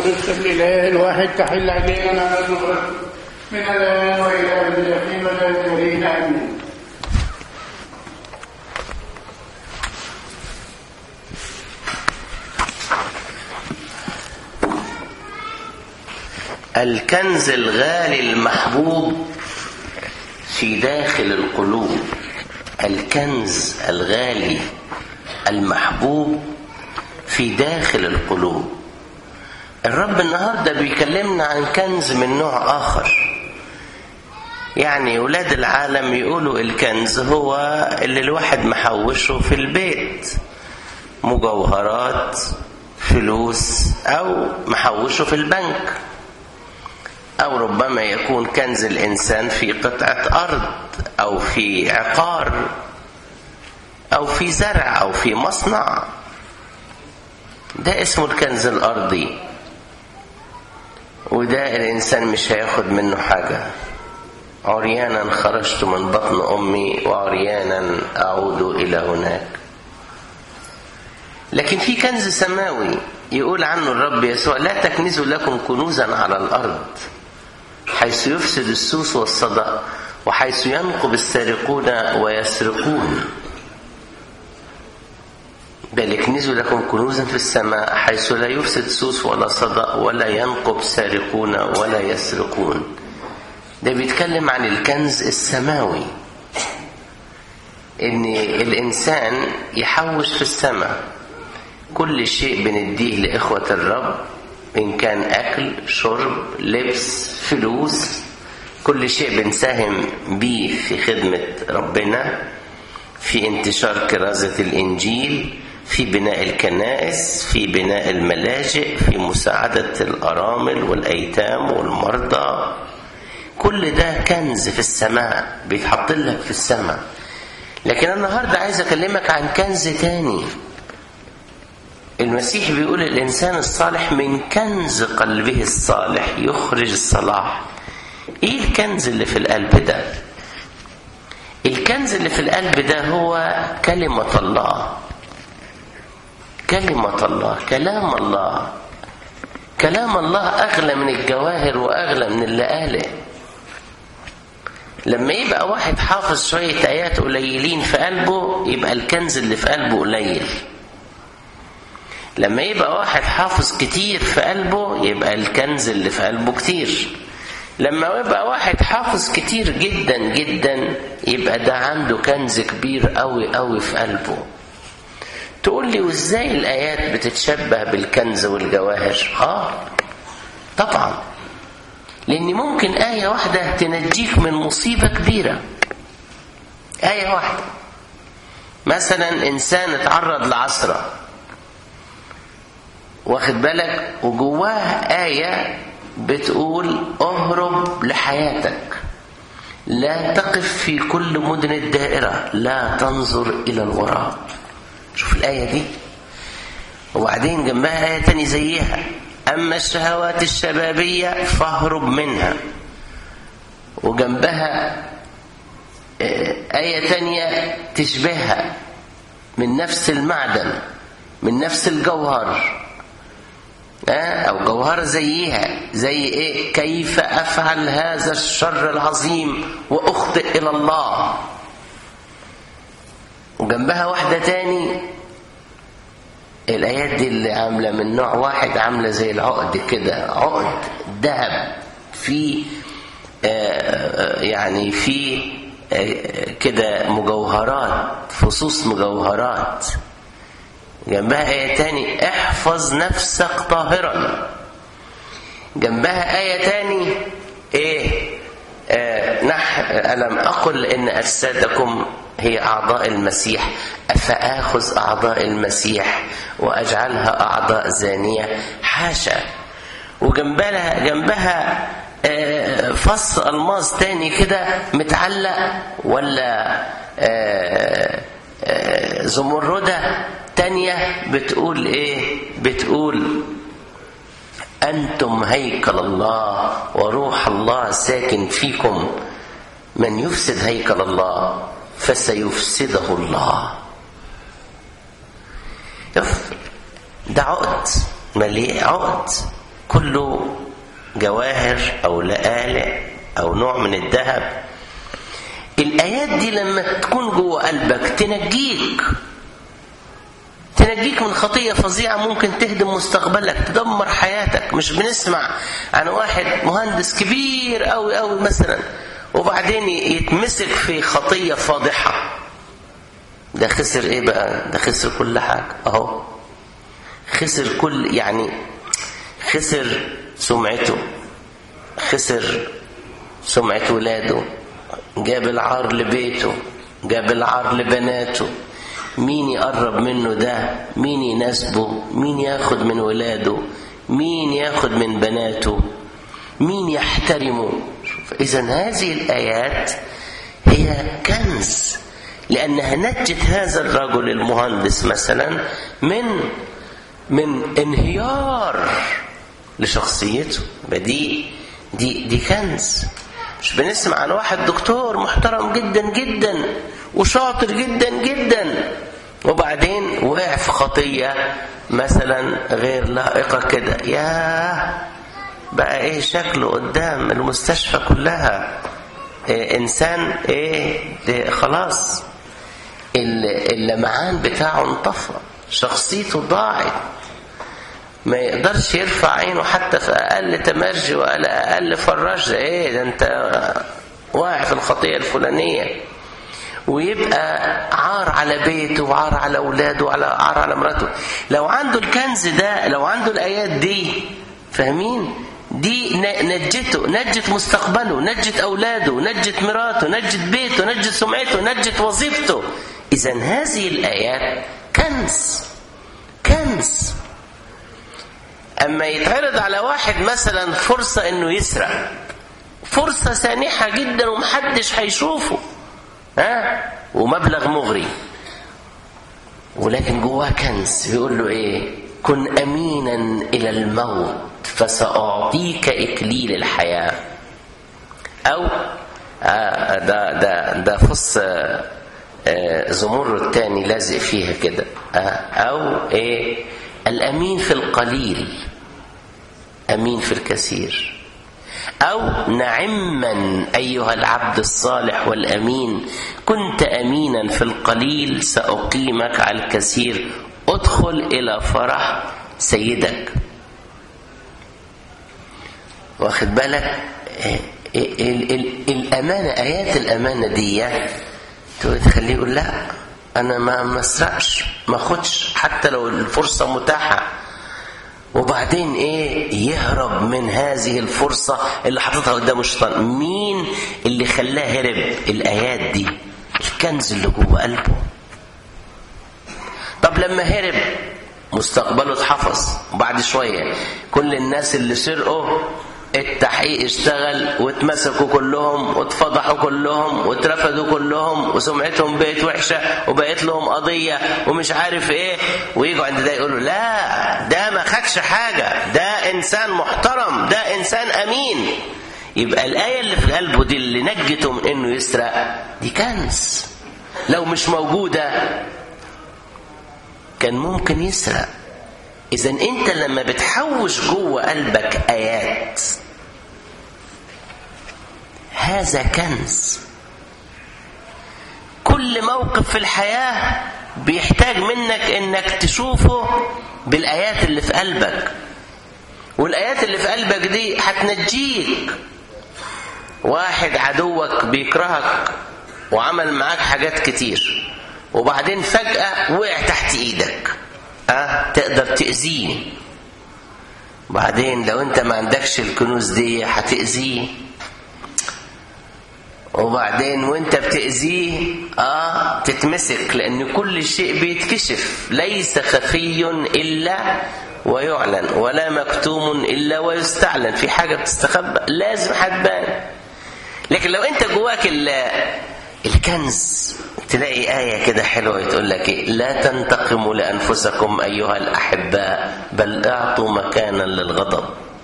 وصدق الإله الواحد تحل علينا نعمة من الآن وإلى الجحيم لا يجرين آمين الكنز الغالي المحبوب في داخل القلوب الكنز الغالي المحبوب في داخل القلوب الرب النهارده بيكلمنا عن كنز من نوع اخر يعني ولاد العالم يقولوا الكنز هو اللي الواحد محوشه في البيت مجوهرات فلوس او محوشه في البنك أو ربما يكون كنز الإنسان في قطعة أرض أو في عقار أو في زرع أو في مصنع ده اسمه الكنز الأرضي وده الإنسان مش هياخد منه حاجة عريانا خرجت من بطن أمي وعريانا أعود إلى هناك لكن في كنز سماوي يقول عنه الرب يسوع لا تكنزوا لكم كنوزا على الأرض حيث يفسد السوس والصدى وحيث ينقب السارقون ويسرقون بل اكنزوا لكم كنوزا في السماء حيث لا يفسد سوس ولا صدى ولا ينقب سارقون ولا يسرقون ده بيتكلم عن الكنز السماوي ان الانسان يحوش في السماء كل شيء بنديه لاخوه الرب إن كان أكل شرب لبس فلوس كل شيء بنساهم بيه في خدمة ربنا في انتشار كرازة الإنجيل في بناء الكنائس في بناء الملاجئ في مساعدة الأرامل والأيتام والمرضى كل ده كنز في السماء بيتحط لك في السماء لكن النهاردة عايز أكلمك عن كنز تاني المسيح بيقول الإنسان الصالح من كنز قلبه الصالح يخرج الصلاح إيه الكنز اللي في القلب ده الكنز اللي في القلب ده هو كلمة الله كلمة الله كلام الله كلام الله أغلى من الجواهر وأغلى من اللي قاله لما يبقى واحد حافظ شوية آيات قليلين في قلبه يبقى الكنز اللي في قلبه قليل لما يبقى واحد حافظ كتير في قلبه يبقى الكنز اللي في قلبه كتير لما يبقى واحد حافظ كتير جدا جدا يبقى ده عنده كنز كبير قوي قوي في قلبه تقول لي وازاي الايات بتتشبه بالكنز والجواهر اه طبعا لان ممكن ايه واحده تنجيك من مصيبه كبيره ايه واحده مثلا انسان اتعرض لعثره واخد بالك وجواه آية بتقول اهرب لحياتك لا تقف في كل مدن الدائرة لا تنظر إلى الوراء شوف الآية دي وبعدين جنبها آية تاني زيها أما الشهوات الشبابية فاهرب منها وجنبها آية تانية تشبهها من نفس المعدن من نفس الجوهر أو جوهرة زيها زي إيه كيف أفعل هذا الشر العظيم وأخطئ إلى الله وجنبها واحدة تاني الآيات دي اللي عاملة من نوع واحد عاملة زي العقد كده عقد ذهب في يعني في كده مجوهرات فصوص مجوهرات جنبها آية تاني احفظ نفسك طاهرا جنبها آية تاني ايه آه نح ألم أقل إن أجسادكم هي أعضاء المسيح أفآخذ أعضاء المسيح وأجعلها أعضاء زانية حاشا وجنبها جنبها آه فص ألماس تاني كده متعلق ولا آه زمردة تانية بتقول ايه بتقول أنتم هيكل الله وروح الله ساكن فيكم من يفسد هيكل الله فسيفسده الله ده عقد مليء عقد كله جواهر أو لآلئ أو نوع من الذهب الآيات دي لما تكون جوه قلبك تنجيك تنجيك من خطية فظيعة ممكن تهدم مستقبلك تدمر حياتك مش بنسمع عن واحد مهندس كبير قوي قوي مثلا وبعدين يتمسك في خطية فاضحة ده خسر ايه بقى ده خسر كل حاجة اهو خسر كل يعني خسر سمعته خسر سمعة ولاده جاب العار لبيته جاب العار لبناته مين يقرب منه ده مين يناسبه مين ياخد من ولاده مين ياخد من بناته مين يحترمه اذا هذه الايات هي كنز لانها نجت هذا الرجل المهندس مثلا من من انهيار لشخصيته دي دي دي كنز مش بنسمع عن واحد دكتور محترم جدا جدا وشاطر جدا جدا وبعدين وقع في خطية مثلا غير لائقة كده ياه بقى ايه شكله قدام المستشفى كلها إيه انسان ايه ده خلاص اللمعان بتاعه انطفى شخصيته ضاعت ما يقدرش يرفع عينه حتى في اقل تمرج ولا اقل فراج ايه ده انت واقع في الخطيه الفلانيه ويبقى عار على بيته وعار على اولاده وعلى عار على مراته لو عنده الكنز ده لو عنده الايات دي فاهمين دي نجته نجت مستقبله نجت اولاده نجت مراته نجت بيته نجت سمعته نجت وظيفته اذا هذه الايات كنز كنز اما يتعرض على واحد مثلا فرصه انه يسرق فرصه سانحه جدا ومحدش هيشوفه ها ومبلغ مغري ولكن جواه كنز بيقول له ايه كن امينا الى الموت فساعطيك اكليل الحياه او آه ده ده ده فص آه زمر التاني لازق فيها كده آه او ايه الامين في القليل امين في الكثير او نعما ايها العبد الصالح والامين كنت امينا في القليل ساقيمك على الكثير ادخل الى فرح سيدك واخد بالك ال ال الامانه ايات الامانه دي تخليه يقول لا انا ما ما اسرقش ما اخدش حتى لو الفرصه متاحه وبعدين ايه يهرب من هذه الفرصه اللي حاططها قدام الشيطان مين اللي خلاه هرب الايات دي الكنز اللي جوه قلبه طب لما هرب مستقبله اتحفظ وبعد شويه كل الناس اللي سرقوا التحقيق اشتغل واتمسكوا كلهم واتفضحوا كلهم واترفدوا كلهم وسمعتهم بقت وحشه وبقت لهم قضيه ومش عارف ايه ويجوا عند ده يقولوا لا ده ما خدش حاجه ده انسان محترم ده انسان امين يبقى الايه اللي في قلبه دي اللي نجته من انه يسرق دي كنز لو مش موجوده كان ممكن يسرق إذا أنت لما بتحوش جوه قلبك آيات هذا كنز كل موقف في الحياة بيحتاج منك إنك تشوفه بالآيات اللي في قلبك والآيات اللي في قلبك دي هتنجيك واحد عدوك بيكرهك وعمل معاك حاجات كتير وبعدين فجأة وقع تحت إيدك أه؟ تقدر تأذيه بعدين لو انت ما عندكش الكنوز دي هتأذيه وبعدين وانت بتأذيه اه تتمسك لان كل شيء بيتكشف ليس خفي الا ويعلن ولا مكتوم الا ويستعلن في حاجه بتستخبى لازم هتبان لكن لو انت جواك الكنز تلاقي آية كده حلوة تقول لك إيه؟ لا تنتقموا لأنفسكم أيها الأحباء بل أعطوا مكانا للغضب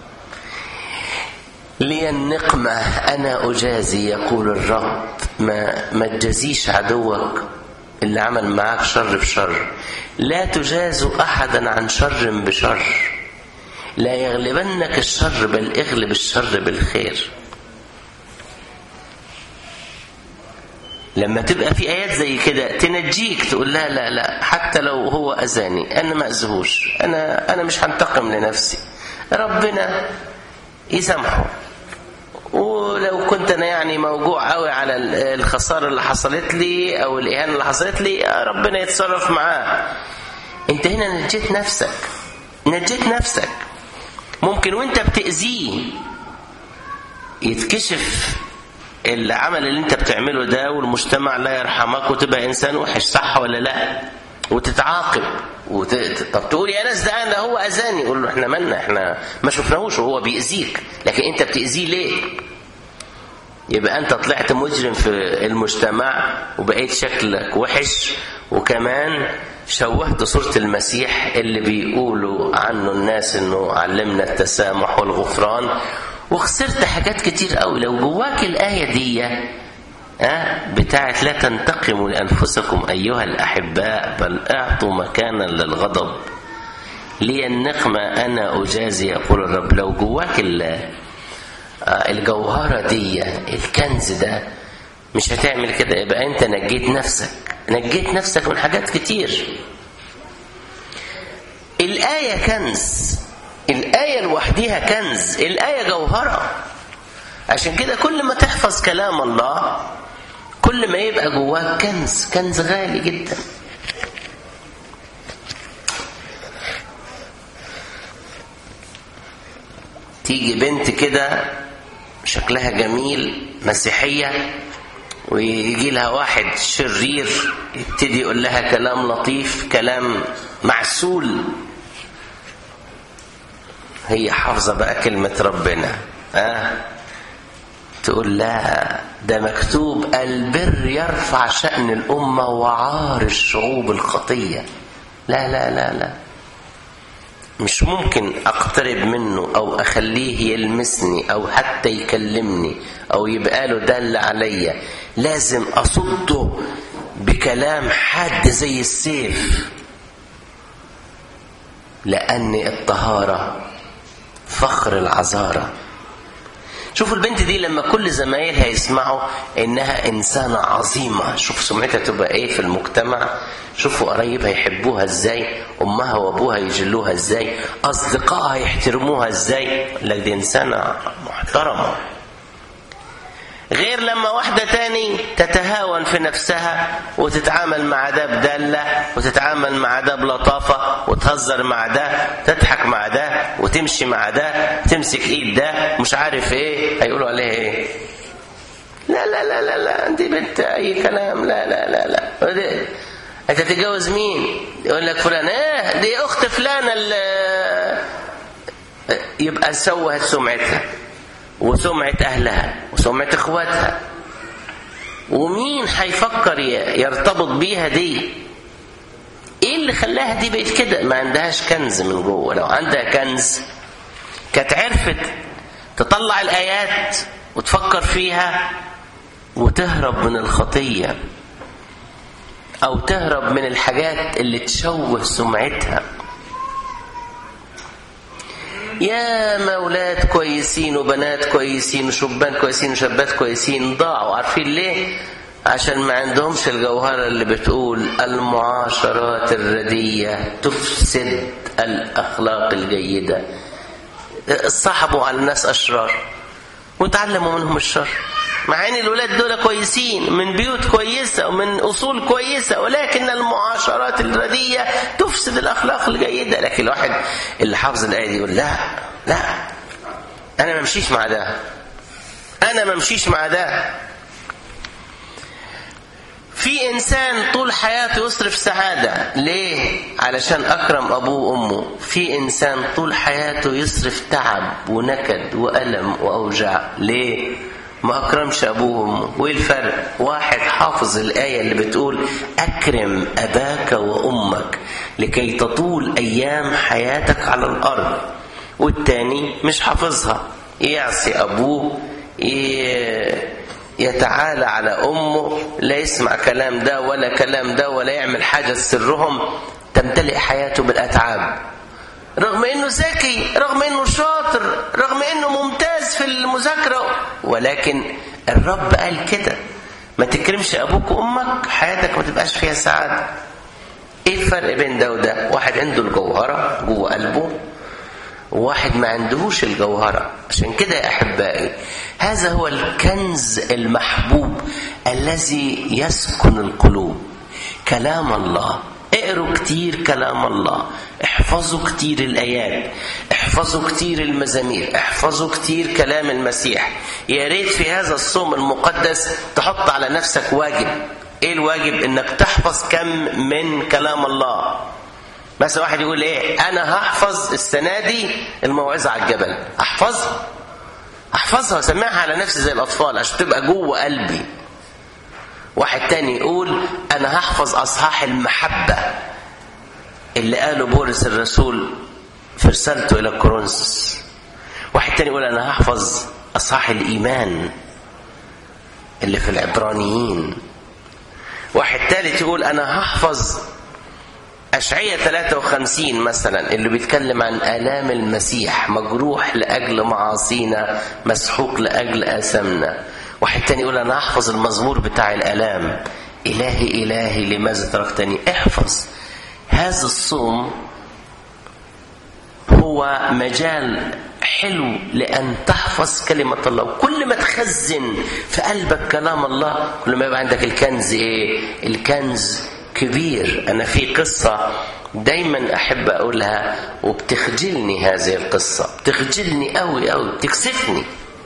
لي النقمة أنا أجازي يقول الرب ما, ما تجازيش عدوك اللي عمل معاك شر بشر لا تجازوا أحدا عن شر بشر لا يغلبنك الشر بل اغلب الشر بالخير لما تبقى في ايات زي كده تنجيك تقول لا لا لا حتى لو هو اذاني انا ما اذهوش انا انا مش هنتقم لنفسي ربنا يسامحه ولو كنت انا يعني موجوع قوي على الخساره اللي حصلت لي او الاهانه اللي حصلت لي ربنا يتصرف معاه انت هنا نجيت نفسك نجيت نفسك ممكن وانت بتاذيه يتكشف العمل اللي انت بتعمله ده والمجتمع لا يرحمك وتبقى انسان وحش صح ولا لا وتتعاقب وت... طب تقول يا ناس ده انا هو اذاني يقول له احنا مالنا احنا ما شفناهوش وهو بيأذيك لكن انت بتأذيه ليه يبقى انت طلعت مجرم في المجتمع وبقيت شكلك وحش وكمان شوهت صورة المسيح اللي بيقولوا عنه الناس انه علمنا التسامح والغفران وخسرت حاجات كتير قوي لو جواك الآية دي أه بتاعت لا تنتقموا لأنفسكم أيها الأحباء بل أعطوا مكانا للغضب لي النقمة أنا أجازي يقول الرب لو جواك الجوهرة دي الكنز ده مش هتعمل كده يبقى أنت نجيت نفسك نجيت نفسك من حاجات كتير الآية كنز الآية لوحدها كنز الآية جوهرة عشان كده كل ما تحفظ كلام الله كل ما يبقى جواك كنز كنز غالي جدا تيجي بنت كده شكلها جميل مسيحية ويجي لها واحد شرير يبتدي يقول لها كلام لطيف كلام معسول هي حافظة بقى كلمة ربنا أه؟ تقول لا ده مكتوب البر يرفع شأن الأمة وعار الشعوب الخطية لا لا لا لا مش ممكن أقترب منه أو أخليه يلمسني أو حتى يكلمني أو يبقى له دل عليا لازم أصده بكلام حاد زي السيف لأن الطهارة فخر العذارة شوفوا البنت دي لما كل زمايلها يسمعوا انها انسانة عظيمة شوف سمعتها تبقى ايه في المجتمع شوفوا قرايبها يحبوها ازاي امها وابوها يجلوها ازاي اصدقائها يحترموها ازاي لك دي انسانة محترمة غير لما واحدة تاني تتهاون في نفسها وتتعامل مع ده بدلة وتتعامل مع ده بلطافة وتهزر مع ده تضحك مع ده وتمشي مع ده تمسك ايد ده مش عارف ايه هيقولوا عليها ايه لا لا لا لا لا دي بنت اي كلام لا لا لا لا دي. انت تتجوز مين يقول لك فلان ايه دي اخت فلانة اللي يبقى سوهت سمعتها وسمعة أهلها وسمعة إخواتها ومين هيفكر يرتبط بيها دي ايه اللي خلاها دي بقت كده ما عندهاش كنز من جوه لو عندها كنز كانت عرفت تطلع الايات وتفكر فيها وتهرب من الخطيه او تهرب من الحاجات اللي تشوه سمعتها يا اولاد كويسين وبنات كويسين وشبان كويسين وشابات كويسين ضاعوا عارفين ليه عشان ما عندهمش الجوهرة اللي بتقول المعاشرات الردية تفسد الأخلاق الجيدة صاحبوا على الناس أشرار وتعلموا منهم الشر مع ان الولاد دول كويسين من بيوت كويسه ومن اصول كويسه ولكن المعاشرات الرديه تفسد الاخلاق الجيده لكن الواحد اللي حافظ الايه دي يقول لا لا انا ما امشيش مع ده انا ما امشيش مع ده في انسان طول حياته يصرف سعاده ليه علشان اكرم ابوه وامه في انسان طول حياته يصرف تعب ونكد والم واوجاع ليه ما أكرمش أبوه وأمه وإيه الفرق واحد حافظ الآية اللي بتقول أكرم أباك وأمك لكي تطول أيام حياتك على الأرض والتاني مش حافظها يعصي أبوه يتعالى على أمه لا يسمع كلام ده ولا كلام ده ولا يعمل حاجة سرهم تمتلئ حياته بالأتعاب رغم انه ذكي رغم انه شاطر رغم انه ممتاز في المذاكره ولكن الرب قال كده ما تكرمش ابوك وامك حياتك ما تبقاش فيها سعاده ايه الفرق بين ده وده واحد عنده الجوهره جوه قلبه وواحد ما عندهوش الجوهرة عشان كده يا أحبائي هذا هو الكنز المحبوب الذي يسكن القلوب كلام الله اقروا كتير كلام الله احفظوا كتير الآيات احفظوا كتير المزامير احفظوا كتير كلام المسيح يا ريت في هذا الصوم المقدس تحط على نفسك واجب ايه الواجب انك تحفظ كم من كلام الله مثلا واحد يقول ايه انا هحفظ السنه دي الموعظه على الجبل احفظها احفظها واسمعها على نفسي زي الاطفال عشان تبقى جوه قلبي واحد تاني يقول انا هحفظ اصحاح المحبه اللي قاله بولس الرسول في رسالته الى كورنثوس واحد تاني يقول انا هحفظ اصحاح الايمان اللي في العبرانيين واحد تالت يقول انا هحفظ أشعية 53 مثلا اللي بيتكلم عن آلام المسيح مجروح لأجل معاصينا مسحوق لأجل آثامنا واحد تاني يقول أنا أحفظ المزمور بتاع الآلام إلهي إلهي لماذا تركتني احفظ هذا الصوم هو مجال حلو لأن تحفظ كلمة الله وكل ما تخزن في قلبك كلام الله كل ما يبقى عندك الكنز إيه الكنز كبير أنا في قصة دايما أحب أقولها وبتخجلني هذه القصة بتخجلني أوي أوي بتكسفني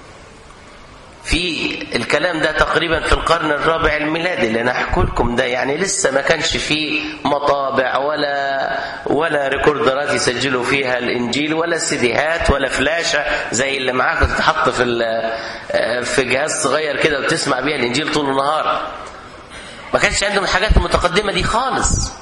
في الكلام ده تقريبا في القرن الرابع الميلادي اللي انا احكي لكم ده يعني لسه ما كانش فيه مطابع ولا ولا ريكوردرات يسجلوا فيها الانجيل ولا سيديهات ولا فلاشه زي اللي معاك تتحط في في جهاز صغير كده وتسمع بيها الانجيل طول النهار ما كانش عندهم الحاجات المتقدمة دي خالص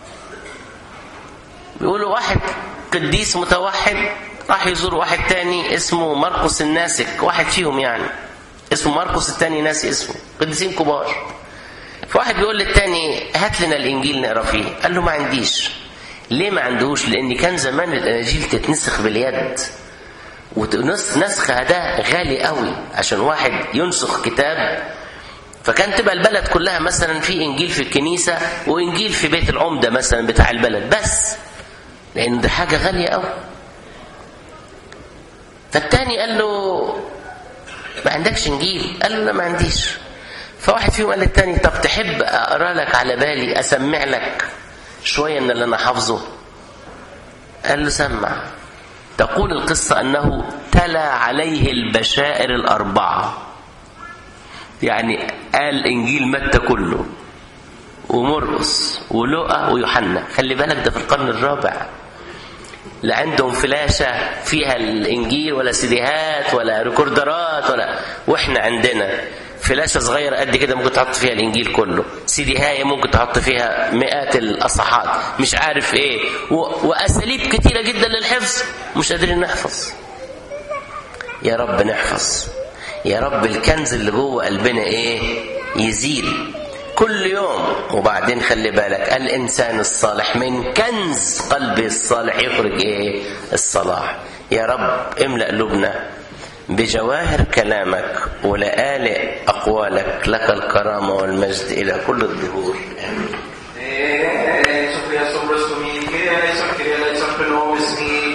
بيقولوا واحد قديس متوحد راح يزور واحد تاني اسمه مرقس الناسك واحد فيهم يعني اسمه مرقس التاني ناسي اسمه قديسين كبار فواحد بيقول للتاني هات لنا الانجيل نقرا فيه قال له ما عنديش ليه ما عندهوش لان كان زمان الاناجيل تتنسخ باليد ونسخها ده غالي قوي عشان واحد ينسخ كتاب فكان تبقى البلد كلها مثلا في انجيل في الكنيسه وانجيل في بيت العمده مثلا بتاع البلد بس لان ده حاجه غاليه قوي فالتاني قال له ما عندكش انجيل قال له لا ما عنديش فواحد فيهم قال للتاني طب تحب اقرا لك على بالي اسمع لك شويه من اللي انا حافظه قال له سمع تقول القصه انه تلا عليه البشائر الاربعه يعني قال انجيل متى كله ومرقس ولوقا ويوحنا خلي بالك ده في القرن الرابع لا عندهم فلاشة فيها الإنجيل ولا سيديهات ولا ريكوردرات ولا وإحنا عندنا فلاشة صغيرة قد كده ممكن تحط فيها الإنجيل كله سيدي هاي ممكن تحط فيها مئات الأصحاحات مش عارف إيه و... وأساليب كتيرة جدا للحفظ مش قادرين نحفظ يا رب نحفظ يا رب الكنز اللي جوه قلبنا إيه يزيد كل يوم وبعدين خلي بالك الإنسان الصالح من كنز قلبه الصالح يخرج إيه الصلاح يا رب املأ قلوبنا بجواهر كلامك ولآلئ أقوالك لك الكرامة والمجد إلى كل الظهور آمين Eso fue asombroso mi que era eso que era eso que no es mi